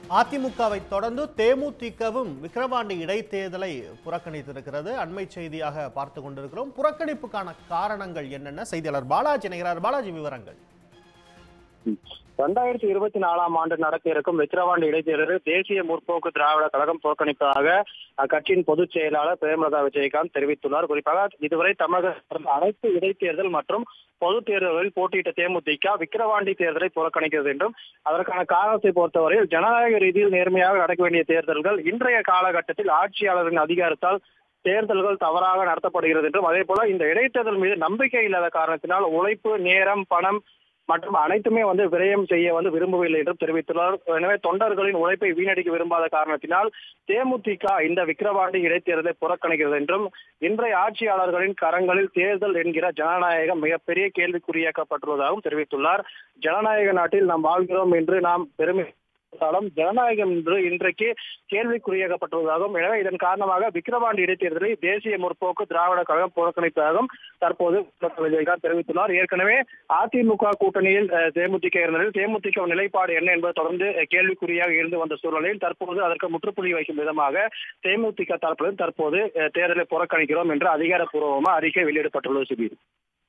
அதிமுகவை தொடர்ந்து தேமுதிகவும் விக்கிரவாண்டி இடைத்தேர்தலை புறக்கணித்திருக்கிறது அண்மை செய்தியாக பார்த்து கொண்டிருக்கிறோம் புறக்கணிப்புக்கான காரணங்கள் என்னென்ன செய்தியாளர் பாலாஜி இணைகிறார் பாலாஜி விவரங்கள் ரெண்டாயிரத்தி இருபத்தி நாலாம் ஆண்டு நடக்க இருக்கும் விக்கிரவாண்டி இடைத்தேர்தலில் தேசிய முற்போக்கு திராவிட கழகம் புறக்கணிப்பதாக அக்கட்சியின் பொதுச் செயலாளர் பிரேமலதா விஜயகாந்த் தெரிவித்துள்ளார் குறிப்பாக இதுவரை தமிழக அனைத்து இடைத்தேர்தல் மற்றும் பொது தேர்தல்களில் போட்டியிட்ட தேமுதிக விக்கிரவாண்டி தேர்தலை புறக்கணிக்கிறது என்றும் அதற்கான காரணத்தை பொறுத்தவரையில் ஜனநாயக ரீதியில் நேர்மையாக நடக்க வேண்டிய தேர்தல்கள் இன்றைய காலகட்டத்தில் ஆட்சியாளரின் அதிகாரத்தால் தேர்தல்கள் தவறாக நடத்தப்படுகிறது என்றும் அதே போல இந்த இடைத்தேர்தல் மீது நம்பிக்கை இல்லாத காரணத்தினால் உழைப்பு நேரம் பணம் மற்றும் அனைத்துமே வந்து விரயம் செய்ய வந்து விரும்பவில்லை என்றும் தெரிவித்துள்ளார் எனவே தொண்டர்களின் உழைப்பை வீணடிக்க விரும்பாத காரணத்தினால் தேமுதிக இந்த விக்கிரவாண்டி இடைத்தேர்தலை புறக்கணிக்கிறது என்றும் இன்றைய ஆட்சியாளர்களின் கரங்களில் தேர்தல் என்கிற ஜனநாயகம் மிகப்பெரிய கேள்விக்குறியாக்கப்பட்டுள்ளதாகவும் தெரிவித்துள்ளார் ஜனநாயக நாட்டில் நாம் வாழ்கிறோம் என்று நாம் பெருமை இருந்தாலும் ஜனநாயகம் என்று இன்றைக்கு கேள்விக்குறியாக்கப்பட்டுள்ளதாகவும் எனவே இதன் காரணமாக விக்கிரவாண்டி இடைத்தேர்தலை தேசிய முற்போக்கு திராவிட கழகம் புறக்கணிப்பதாகவும் தற்போது விஜயகாந்த் தெரிவித்துள்ளார் ஏற்கனவே அதிமுக கூட்டணியில் அஹ், தேமுதிக இருந்ததில் தேமுதிக நிலைப்பாடு என்ன என்பது தொடர்ந்து அஹ், கேள்விக்குறியாக இருந்து வந்த சூழலில் தற்போது அதற்கு முற்றுப்புள்ளி வைக்கும் விதமாக தேமுதிக தரப்பில் தற்போது அஹ், தேர்தலை புறக்கணிக்கிறோம் என்று அதிகாரப்பூர்வமாக அறிக்கை வெளியிடப்பட்டுள்ளது சுபீர்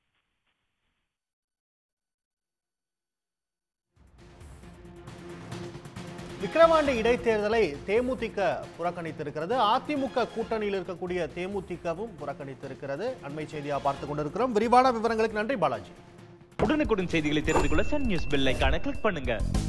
விக்கிரவாண்டி இடைத்தேர்தலை தேமுதிக புறக்கணித்திருக்கிறது அதிமுக கூட்டணியில் இருக்கக்கூடிய தேமுதிகவும் புறக்கணித்திருக்கிறது அண்மை செய்தியாக பார்த்து கொண்டிருக்கிறோம் விரிவான விவரங்களுக்கு நன்றி பாலாஜி உடனுக்குடன் செய்திகளை தெரிந்து கொள்ள சன் நியூஸ் பெல் ஐகானை கிளிக் பண்ணுங்க